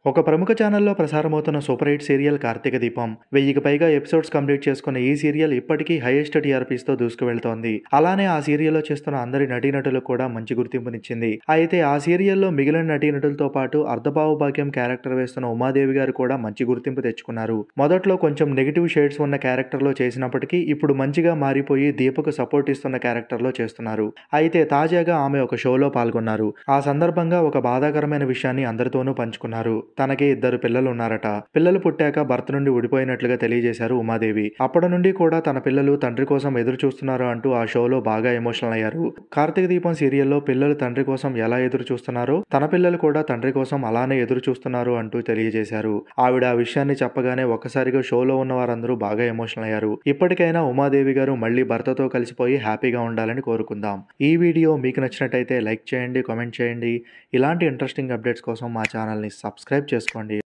ఒక ప్రముఖ ఛానల్లో ప్రసారమవుతున్న super hit serial Karthika Deepam వెయ్యికి పైగా ఎపిసోడ్స్ కంప్లీట్ చేసుకున్న ఈ సీరియల్ ఇప్పటికీ హైయెస్ట్ టీఆర్పీస్ తో దూసుకువెళ్తోంది అలానే ఆ సీరియల్లో చేస్తున్న అందరి నటీనటులకు కూడా మంచి గుర్తింపునిచ్చింది అయితే ఆ సీరియల్లో మిగిలిన నటీనటులతో పాటు అర్ధబావు భాగ్యం క్యారెక్టర్ వేస్తున్న ఉమాదేవి గారు కూడా మంచి గుర్తింపు తెచ్చుకున్నారు మొదట్లో కొంచెం నెగిటివ్ షేడ్స్ ఉన్న క్యారెక్టర్ లో చేసినప్పటికీ ఇప్పుడు మంచిగా మారిపోయి దీపకు సపోర్ట్ ఇస్తున్న క్యారెక్టర్ లో చేస్తున్నారు అయితే తాజాగా ఆమె ఒక షోలో పాల్గొన్నారు ఆ సందర్భంగా ఒక బాధాకరమైన విషయాన్ని అందరితోనూ పంచుకున్నారు తనకి ఇద్దరు పిల్లలు ఉన్నారట పిల్లలు పుట్టాక భర్త నుండి విడిపోయినట్లుగా తెలియజేశారు ఉమాదేవి అప్పటి నుండి కూడా తన పిల్లలు తండ్రి కోసం ఎదురు చూస్తున్నారు అంటూ ఆ షోలో బాగా ఎమోషనల్ అయ్యారు కార్తీక దీపం సీరియల్లో పిల్లలు తండ్రి కోసం ఎలా ఎదురు చూస్తున్నారో తన పిల్లలు కూడా తండ్రి కోసం అలానే ఎదురు చూస్తున్నారు అంటూ తెలియజేశారు ఆవిడ ఆ విషయాన్ని చెప్పగానే ఒక్కసారిగా షోలో ఉన్న వారందరూ బాగా ఎమోషనల్ అయ్యారు ఇప్పటికైనా ఉమాదేవి గారు మళ్ళీ భర్తతో కలిసిపోయి హ్యాపీగా ఉండాలని కోరుకుందాం ఈ వీడియో మీకు నచ్చినట్టయితే లైక్ చేయండి కామెంట్ చేయండి ఇలాంటి ఇంట్రెస్టింగ్ అప్డేట్స్ కోసం మా ఛానల్ని సబ్స్క్రైబ్ చేసుకోండి